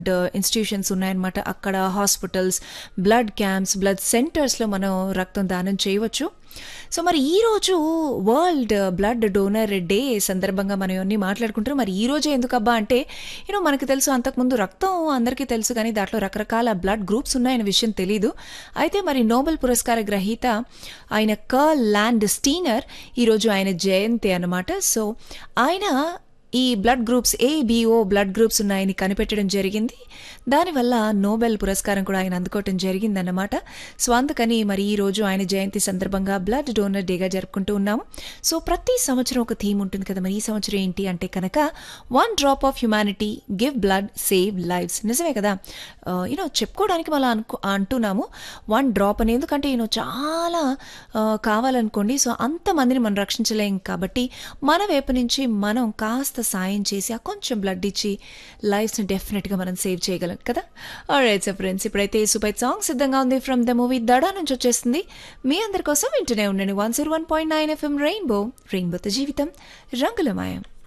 institutions ఉన్నాయన్నమాట అక్కడ hospitals blood camps blood సెంటర్స్లో మనం రక్తం దానం చేయవచ్చు సో మరి ఈరోజు వరల్డ్ బ్లడ్ డోనర్ డే సందర్భంగా మనం ఇవన్నీ మాట్లాడుకుంటారు మరి ఈ రోజే ఎందుకబ్బా అంటే యూనో మనకి తెలుసు అంతకుముందు రక్తం అందరికీ తెలుసు కానీ దాంట్లో రకరకాల బ్లడ్ గ్రూప్స్ ఉన్నాయనే విషయం తెలీదు అయితే మరి నోబెల్ పురస్కార గ్రహీత ఆయన కర్ల్ ల్యాండ్ స్టీనర్ ఈరోజు ఆయన జయంతి అన్నమాట సో ఆయన ఈ blood groups ABO blood groups ఉన్నాయని కనిపెట్టడం జరిగింది దానివల్ల నోబెల్ పురస్కారం కూడా ఆయన అందుకోవటం జరిగిందన్నమాట సో అందుకని మరి ఈ రోజు ఆయన జయంతి సందర్భంగా బ్లడ్ డోనర్ డేగా జరుపుకుంటూ ఉన్నాము సో ప్రతి సంవత్సరం ఒక థీమ్ ఉంటుంది కదా మరి ఈ సంవత్సరం ఏంటి అంటే కనుక one drop of humanity give blood save lives నిజమే కదా యూనో చెప్పుకోవడానికి మళ్ళీ అనుకో అంటున్నాము వన్ డ్రాప్ అని ఎందుకంటే యూనో చాలా ఆ, కావాలనుకోండి సో అంతమందిని మనం రక్షించలేం కాబట్టి మన వైపు నుంచి మనం కాస్త సాయం చేసి ఆ కొంచెం బ్లడ్ ఇచ్చి లైఫ్స్ని డెఫినెట్గా మనం సేవ్ చేయగలం కదా రైట్ సో ఫ్రెండ్స్ ఇప్పుడైతే సూపర్ సాంగ్ సిద్ధంగా ఉంది ఫ్రమ్ ద మూవీ దడా నుంచి వచ్చేస్తుంది మీ అందరి కోసం వింటూనే ఉండండి one zero one point nine FM rainbow రెయిన్బోతో జీవితం రంగుల మాయం